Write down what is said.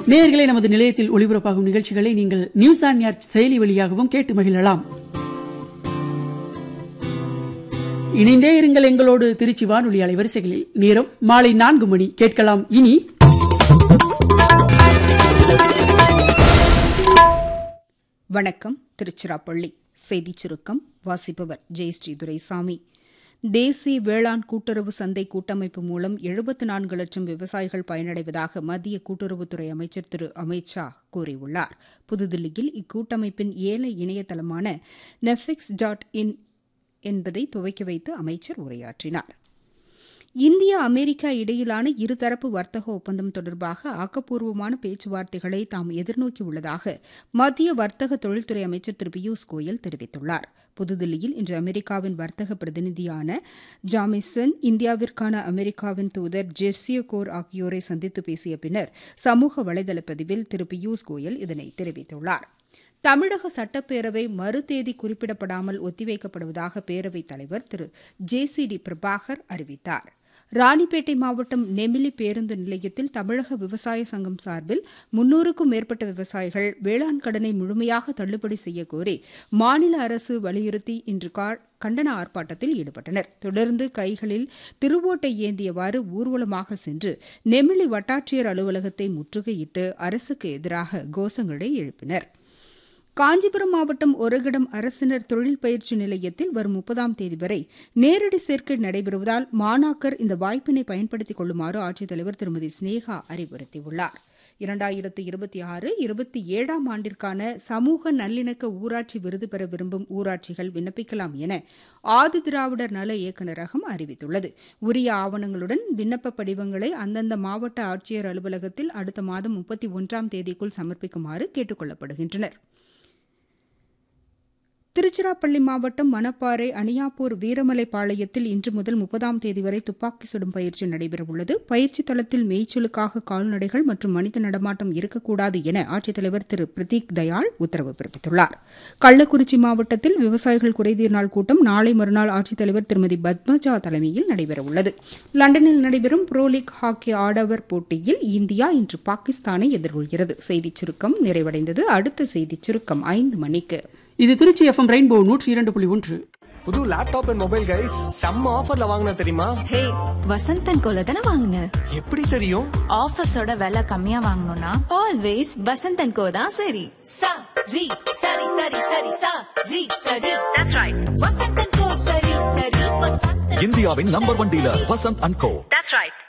நேயர்களே நமது நிலையத்தில் ஒளிபரப்பாகும் நிகழ்ச்சிகளை நீங்கள் நியூஸ் ஆன் ஏர் செயலி வழியாகவும் கேட்டு மகிழலாம் இணைந்தே இருங்கள் எங்களோடு திருச்சி வானொலி அலைவரிசைகளில் நேரம் மாலை நான்கு மணி கேட்கலாம் இனி வணக்கம் திருச்சிராப்பள்ளி செய்திச் சுருக்கம் வாசிப்பவர் ஜெயஸ்ரீ துரைசாமி தேசிய வேளாண் கூட்டுறவு சந்தை கூட்டமைப்பு மூலம் எழுபத்து நான்கு லட்சம் விவசாயிகள் பயனடைவதாக மத்திய கூட்டுறவுத்துறை அமைச்சர் திரு அமித் ஷா கூறியுள்ளார் புதுதில்லியில் இக்கூட்டமைப்பின் ஏல இணையதளமான நெஃபிக்ஸ் டாட் இன் என்பதை துவக்கி வைத்து அமைச்சர் உரையாற்றினார் இந்தியா அமெரிக்கா இடையிலான இருதரப்பு வர்த்தக ஒப்பந்தம் தொடர்பாக ஆக்கப்பூர்வமான பேச்சுவார்த்தைகளை தாம் எதிர்நோக்கியுள்ளதாக மத்திய வர்த்தக தொழில்துறை அமைச்சர் திரு பியூஷ் கோயல் தெரிவித்துள்ளார் புதுதில்லியில் இன்று அமெரிக்காவின் வர்த்தக பிரதிநிதியான ஜாமிசன் இந்தியாவிற்கான அமெரிக்காவின் தூதர் ஜெர்சியோ கோர் ஆகியோரை சந்தித்து பேசிய பின்னர் சமூக வலைதள பதிவில் திரு பியூஷ் கோயல் இதனை தெரிவித்துள்ளார் தமிழக சட்டப்பேரவை மறுதேதி குறிப்பிடப்படாமல் ஒத்திவைக்கப்படுவதாக பேரவைத் தலைவர் திரு ஜே சி டி பிரபாகர் அறிவித்தார் ராணிப்பேட்டை மாவட்டம் நெமிலி பேருந்து நிலையத்தில் தமிழக விவசாய சங்கம் சார்பில் முன்னூறுக்கும் மேற்பட்ட விவசாயிகள் வேளாண் கடனை முழுமையாக தள்ளுபடி செய்யக்கோரி மாநில அரசு வலியுறுத்தி இன்று கண்டன ஆர்ப்பாட்டத்தில் ஈடுபட்டனர் தொடர்ந்து கைகளில் திருவோட்டை ஏந்தியவாறு ஊர்வலமாக சென்று நெமிலி வட்டாட்சியர் அலுவலகத்தை முற்றுகையிட்டு அரசுக்கு எதிராக கோஷங்களை எழுப்பினர் காஞ்சிபுரம் மாவட்டம் ஒருகிடம் அரசினர் தொழில் பயிற்சி நிலையத்தில் வரும் முப்பதாம் தேதி வரை நேரடி சேர்க்கை நடைபெறுவதால் மாணாக்கர் இந்த வாய்ப்பினை பயன்படுத்திக் கொள்ளுமாறு ஆட்சித்தலைவர் திருமதி ஸ்னேகா அறிவுறுத்தியுள்ளார் இரண்டாயிரத்து இருபத்தி ஆறு இருபத்தி ஏழாம் ஆண்டிற்கான சமூக நல்லிணக்க ஊராட்சி விருது பெற விரும்பும் ஊராட்சிகள் விண்ணப்பிக்கலாம் என ஆதி திராவிடர் நல இயக்குநரகம் அறிவித்துள்ளது உரிய ஆவணங்களுடன் விண்ணப்ப படிவங்களை அந்தந்த மாவட்ட ஆட்சியர் அலுவலகத்தில் அடுத்த மாதம் முப்பத்தி ஒன்றாம் தேதிக்குள் சமர்ப்பிக்குமாறு கேட்டுக் கொள்ளப்படுகின்றனா் திருச்சிராப்பள்ளி மாவட்டம் மணப்பாறை அணியாப்பூர் வீரமலைப்பாளையத்தில் இன்று முதல் முப்பதாம் தேதி வரை துப்பாக்கி சுடும் பயிற்சி நடைபெறவுள்ளது பயிற்சி தளத்தில் மேய்ச்சலுக்காக கால்நடைகள் மற்றும் மனித நடமாட்டம் இருக்கக்கூடாது என ஆட்சித்தலைவர் திரு பிரதீக் தயாள் உத்தரவு பிறப்பித்துள்ளார் கள்ளக்குறிச்சி மாவட்டத்தில் விவசாயிகள் குறைதீர் நாள் கூட்டம் நாளை மறுநாள் ஆட்சித்தலைவர் திருமதி பத்மஜா தலைமையில் நடைபெறவுள்ளது லண்டனில் நடைபெறும் புரோ லீக் ஹாக்கி ஆடவர் போட்டியில் இந்தியா இன்று பாகிஸ்தானை எதிர்கொள்கிறது செய்திச் சுருக்கம் நிறைவடைந்தது அடுத்த செய்திச் சுருக்கம் ஐந்து மணிக்கு இது திருச்சி எஃப்எம் ரெயின்போ நூற்றி இரண்டு புள்ளி ஒன்று புது லேப்டாப் அண்ட் மொபைல் கைஸ் செம்ம ஆஃபர்ல வாங்கின தெரியுமா ஹே வசந்தன் கோல தானே வாங்கின எப்படி தெரியும் ஆஃபீஸோட விலை கம்மியா வாங்கணும்னா ஆல்வேஸ் வசந்தன் கோ தான் சரி sa ri sari sari sari sa ri sari that's right vasantan ko sari sari vasantan இந்தியாவின் number one dealer Vasanth and co that's right